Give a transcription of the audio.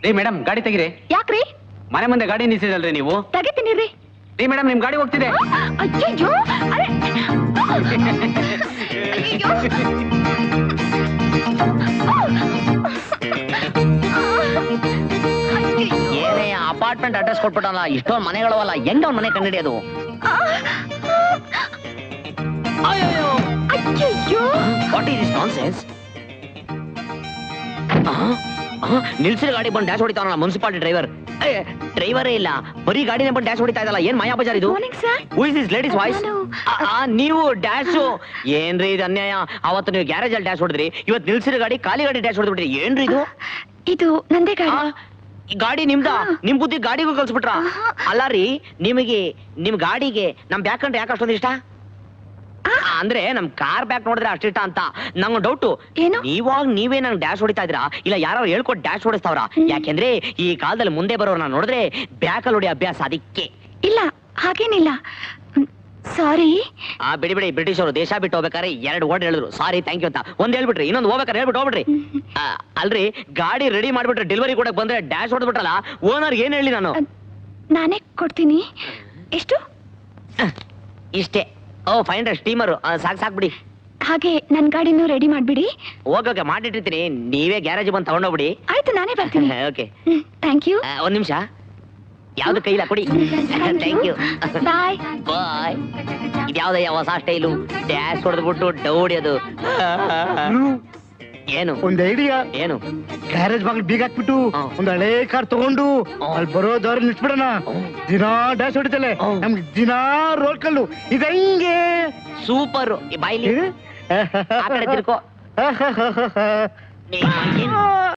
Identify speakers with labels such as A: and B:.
A: ರೀ ಮೇಡಮ್ ಗಾಡಿ ತೆಗಿರಿ
B: ಯಾಕ್ರಿ
A: ಮನೆ ಮುಂದೆ ಗಾಡಿ ನಿಲ್ಸಿದಲ್ರಿ ನೀವು
B: ತೆಗಿತೀನಿ ರೀ
A: ರೀ ಮೇಡಮ್ ನಿಮ್ ಗಾಡಿ ಹೋಗ್ತಿದೆ
B: ಅಯ್ಯಯ್ಯೋ ಅರೆ ಅಯ್ಯಯ್ಯೋ. ಅಯ್ಯಯ್ಯೋ.
C: ಏನೇ ಅಪಾರ್ಟ್ಮೆಂಟ್ ಅಡ್ರೆಸ್ ಕೊಟ್ಬಿಟ್ಟಲ್ಲ ಇಷ್ಟೊಂದು ಮನೆಗಳವಲ್ಲ ಹೆಂಗ ಅವ್ನ ಮನೆ ಕಂಡಿಡಿಯೋದು ಅಯ್ಯೋ
B: ಅಯ್ಯಯ್ಯೋ
C: ವಾಟ್ ಈಸ್ ದಿಸ್ ನಾನ್ಸೆನ್ಸ್ ನಿಲ್ಸಿದ ಗಾಡಿ ಬಂದು ಡ್ಯಾಶ್ ಹೊಡಿತಾವನಲ್ಲ ಮುನ್ಸಿಪಾಲಿಟಿ ಡ್ರೈವರ್ ಡ್ರೈವರೇ ಇಲ್ಲ ಬರೀ ಗಾಡಿನೇ ಬಂದು ಡ್ಯಾಶ್ ಹೊಡಿತಾ ಇದ್ದಲ್ಲ ಏನ್ ಮಾಯಾ ಬಜಾರ್ ಇದು
B: morning sir
C: who is this ladies voice
B: ನಾನು-
C: ನೀವು ಡ್ಯಾಶ್ ಏನ್ರಿ ಇದು ಅನ್ಯಾಯ ಅವತ್ತು ನೀವು ಗ್ಯಾರೇಜ್ ಅಲ್ಲಿ ಡ್ಯಾಶ್ ಹೊಡಿದ್ರಿ ಇವತ್ತು ನಿಲ್ಸಿದ ಗಾಡಿ ಖಾಲಿ ಗಾಡಿ ಡ್ಯಾಶ್ ಹೊಡೆದ್ಬಿಟ್ರಿ ಏನ್ರಿ ಇದು
B: ಇದು ನಂದೇ
C: ಆ,
B: ಗಾಡಿ
C: ಈ ಗಾಡಿ ನಿಮ್ದ
B: ಹಾ.
C: ನಿಮ್ ಬುದ್ಧಿ ಗಾಡಿಗೂ ಕಲ್ಸ್ಬಿಟ್ರ
B: ಆಹಾ.
C: ಅಲ್ಲ ರೀ ನಿಮಗೆ ನಿಮ್ ಗಾಡಿಗೆ ನಮ್ ಬ್ಯಾಕ್ ಕಂಡ್ರೆ ಯಾಕೆ ಅಷ್ಟೊಂದು ಇಷ್ಟ
B: ಆ.
C: ಅಂದ್ರೆ ನಮ್ ಕಾರ್ ಬ್ಯಾಕ್ ನೋಡಿದ್ರೆ ಅಷ್ಟಿಷ್ಟ ಅಂತ ನಂಗೆ ಡೌಟು
B: ಏನು?
C: ನೀವಾಗ ನೀವೇ ನಂಗೆ ಡ್ಯಾಶ್ ಹೊಡಿತಾ ಇದ್ರಾ ಇಲ್ಲ ಯಾರು ಹೇಳ್ಕೊಟ್ಟು ಡ್ಯಾಶ್ ಹೊಡಿಸ್ತಾವ್ರ
B: ಹ್ಮ್.
C: ಯಾಕೆಂದ್ರೆ ಈ ಕಾಲದಲ್ಲಿ ಮುಂದೆ ಬರೋರ್ನ ನೋಡಿದ್ರೆ ಬ್ಯಾಕ್ ಅಲ್ಲಿ ಹೊಡಿ ಅಭ್ಯಾಸ ಅದಕ್ಕೆ
B: ಇಲ್ಲ ಹಾಗೇನಿಲ್ಲ ಸಾರಿ
C: ಆ ಬಿಡಿ ಬಿಡಿ ಬ್ರಿಟಿಷ್ ಅವರು ದೇಶ ಬಿಟ್ಟು ಹೋಗ್ಬೇಕಾದ್ರೆ ಎರಡು ವರ್ಡ್ ಹೇಳಿದ್ರು ಸಾರಿ ಥ್ಯಾಂಕ್ ಯು ಅಂತ ಒಂದ್ ಹೇಳ್ಬಿಟ್ರಿ ಇನ್ನೊಂದು ಹೋಗ್ಬೇಕಾರೆ ಹೇಳ್ಬಿಟ್ಟು ಹೋಗ್ಬಿಟ್ರಿ ಆ, ಅಲ್ರಿ ಗಾಡಿ ರೆಡಿ ಮಾಡ್ಬಿಟ್ರೆ ಡೆಲಿವರಿ ಕೊಡಕ್ ಬಂದ್ರೆ ಡ್ಯಾಶ್ ಹೊಡೆದ್ಬಿಟ್ರಲ್ಲ ಓನರ್ ಏನ್ ಹೇಳಿ ನಾನು
B: ನಾನೇ ಕೊಡ್ತೀನಿ ಎಷ್ಟು
C: ಇಷ್ಟೇ ಓ ಫೈನ್ ಸ್ಟೀಮರು ಸಾಕ್ ಸಾಕ್ ಬಿಡಿ
B: ಹಾಗೆ ನನ್ ಗಾಡಿನೂ ರೆಡಿ ಮಾಡ್ಬಿಡಿ
C: ಹೋಗೋಕೆ ಮಾಡಿಟ್ಟಿರ್ತೀನಿ ನೀವೇ ಗ್ಯಾರೇಜ್ ಬಂದು ತಗೊಂಡೋಗ್ಬಿಡಿ
B: ಆಯ್ತು ನಾನೇ ಬರ್ತೀನಿ
C: ಓಕೆ
B: ಥ್ಯಾಂಕ್ ಯು
C: ಒಂದ್ ನಿಮಿಷ ಯಾವ್ದು ಕೈಲ ಕೊಡಿ ಥ್ಯಾಂಕ್ ಯು
B: ಬಾಯ್
C: ಬಾಯ್ ಇದ್ಯಾವ್ದಯ್ಯ ಹೊಸ ಸ್ಟೈಲು ಡ್ಯಾಶ್ ಹೊಡೆದ್ಬಿಟ್ಟು ಡೌಡಿಯೋದು ಏನು
D: ಒಂದ್ ಐಡಿಯಾ
C: ಏನು
D: ಗ್ಯಾರೇಜ್ ಬಾಗಿಲು ಬೀಗ ಹಾಕ್ಬಿಟ್ಟು
C: ಹಾ.
D: ಒಂದ್ ಹಳೆ ಕಾರ್ ತಗೊಂಡು
C: ಹಾ.
D: ಅಲ್ಲಿ ಬರೋ ದಾರಿ ನಿಲ್ಸ್ಬಿಡೋಣ
C: ಹ್ಮ್.
D: ದಿನಾ ಡ್ಯಾಶ್ ಹೊಡಿತಲೆ
C: ಹಾ.
D: ನಮ್ಗೆ ದಿನಾ ರೋಡ್ ಕಲ್ಲು ಇದು ಹೆಂಗೆ
C: ಸೂಪರ್ ಬಾಯ್ಲಿ ಆ ಕಡೆ ತಿರ್ಕೋ
D: ಏ?
C: ನೀ-